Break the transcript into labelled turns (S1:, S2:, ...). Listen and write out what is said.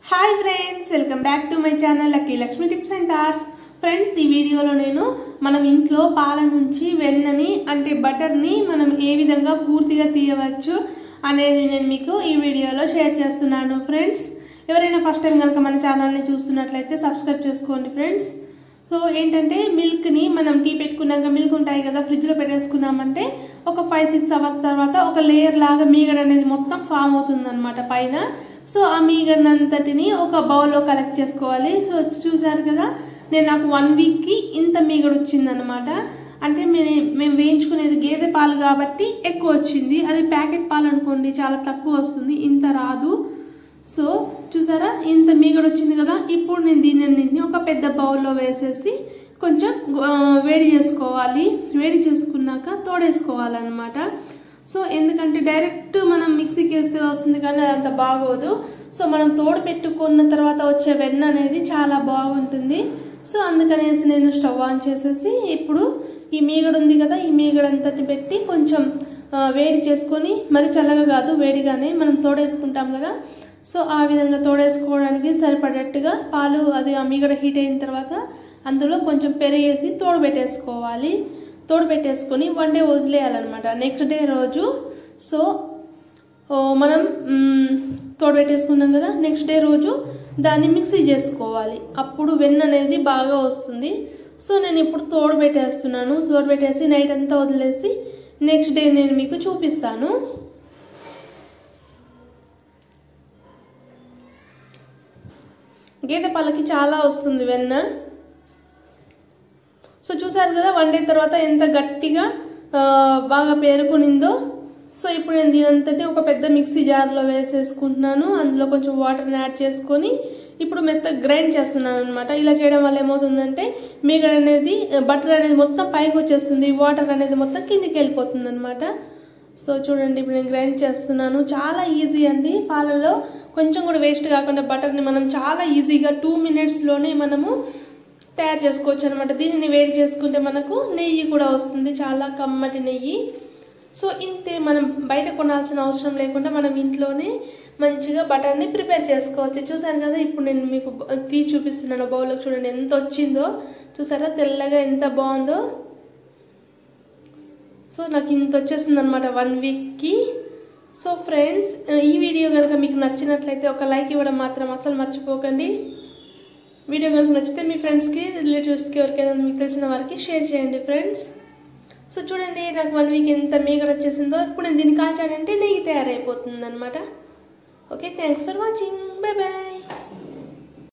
S1: hi friends welcome back to my channel lucky Lakshmi tips and thoughts friends ఈ వీడియోలో నేను మనం ఇంట్లో పాల నుంచి వెన్నని అంటే బటర్ని మనం ఏ విధంగా పూర్తిగా తీయవచ్చు అనేది నేను మీకు ఈ వీడియోలో షేర్ చేస్తున్నాను ఫ్రెండ్స్ ఎవరైనా ఫస్ట్ టైం కనుక మన ఛానల్ని చూస్తున్నట్లయితే సబ్స్క్రైబ్ చేసుకోండి ఫ్రెండ్స్ సో ఏంటంటే మిల్క్ని మనం టీ పెట్టుకున్నాక మిల్క్ ఉంటాయి కదా ఫ్రిడ్జ్లో పెట్టేసుకున్నామంటే ఒక ఫైవ్ సిక్స్ అవర్స్ తర్వాత ఒక లేయర్ లాగా మీగడ అనేది మొత్తం ఫామ్ అవుతుంది పైన సో ఆ మీగడంతటిని ఒక బౌల్లో కలెక్ట్ చేసుకోవాలి సో చూసారు కదా నేను నాకు వన్ వీక్కి ఇంత మీగడ వచ్చిందనమాట అంటే మే- మేము వేయించుకునేది గేదె పాలు కాబట్టి ఎక్కువ వచ్చింది అది ప్యాకెట్ పాలు అనుకోండి చాలా తక్కువ వస్తుంది ఇంత రాదు సో చూసారా ఇంత మీగడ వచ్చింది కదా ఇప్పుడు నేను దీనిని ఒక పెద్ద బౌల్లో వేసేసి కొంచెం ఆ, వేడి చేసుకోవాలి వేడి చేసుకున్నాక తోడేసుకోవాలన్నమాట సో ఎందుకంటే డైరెక్ట్ మనం మిక్సీకి వేస్తే వస్తుంది కానీ అది అంత బాగోదు సో మనం తోడు పెట్టుకున్న తర్వాత వచ్చే వెన్న అనేది చాలా బాగుంటుంది సో అందుకనేసి నేను స్టవ్ ఆన్ చేసేసి ఇప్పుడు ఈ మీగడ ఉంది కదా ఈ మీగడంతటి పెట్టి కొంచెం ఆ, వేడి చేసుకొని మరి చల్లగా కాదు వేడిగానే మనం తోడేసుకుంటాం కదా సో ఆ విధంగా తోడేసుకోవడానికి సరిపడేట్టుగా పాలు అది ఆ మీగడ హీట్ అయిన తర్వాత అందులో కొంచెం పెరిగేసి తోడు పెట్టేసుకోవాలి తోడు పెట్టేసుకొని వన్ డే వదిలేయాలన్నమాట నెక్స్ట్ డే రోజు సో ఓ, మనం మ్, తోడు పెట్టేసుకున్నాం కదా నెక్స్ట్ డే రోజు దాన్ని మిక్సీ చేసుకోవాలి అప్పుడు వెన్న అనేది బాగా వస్తుంది సో నేను ఇప్పుడు తోడు పెట్టేస్తున్నాను తోడు పెట్టేసి నైట్ అంతా వదిలేసి నెక్స్ట్ డే నేను మీకు చూపిస్తాను గేదె పాలకి చాలా వస్తుంది వెన్న సో చూసారు కదా వన్ డే తర్వాత ఎంత గట్టిగా ఆ, బాగా పేరుకునిందో సో ఇప్పుడు నేను దీనంతటి ఒక పెద్ద మిక్సీ జార్లో వేసేసుకుంటున్నాను అందులో కొంచెం వాటర్ని యాడ్ చేసుకొని ఇప్పుడు మెత్త గ్రైండ్ చేస్తున్నాను అనమాట ఇలా చేయడం వల్ల ఏమవుతుందంటే మీగడ అనేది బటర్ అనేది మొత్తం పైకి వచ్చేస్తుంది వాటర్ అనేది మొత్తం కిందికి వెళ్ళిపోతుంది అనమాట సో చూడండి ఇప్పుడు నేను గ్రైండ్ చేస్తున్నాను చాలా ఈజీ అండి పాలలో కొంచెం కూడా వేస్ట్ కాకుండా బటర్ని మనం చాలా ఈజీగా టూ మినిట్స్లోనే మనము తయారు చేసుకోవచ్చు అనమాట దీనిని వేడి చేసుకుంటే మనకు నెయ్యి కూడా వస్తుంది చాలా కమ్మటి నెయ్యి సో ఇంతే మనం బయట కొనాల్సిన అవసరం లేకుండా మనం ఇంట్లోనే మంచిగా బటర్ని ప్రిపేర్ చేసుకోవచ్చు చూసారు కదా ఇప్పుడు నేను మీకు బ- తీసి చూపిస్తున్నాను బౌల్లోకి చూడండి ఎంత వచ్చిందో చూసారా తెల్లగా ఎంత బాగుందో సో నాకు ఇంత వచ్చేసింది అనమాట వన్ వీక్కి సో ఫ్రెండ్స్ ఈ వీడియో కనుక మీకు నచ్చినట్లయితే ఒక లైక్ ఇవ్వడం మాత్రం అసలు మర్చిపోకండి వీడియో కనుక నచ్చితే మీ ఫ్రెండ్స్కి రిలేటివ్స్కి ఎవరికైనా మీకు తెలిసిన వారికి షేర్ చేయండి ఫ్రెండ్స్ సో చూడండి నాకు వన్ వీక్ ఎంత మీగడ వచ్చేసిందో ఇప్పుడు నేను దీన్ని కాల్చానంటే నెయ్యి తయారైపోతుంది అనమాట okay thanks for watching bye bye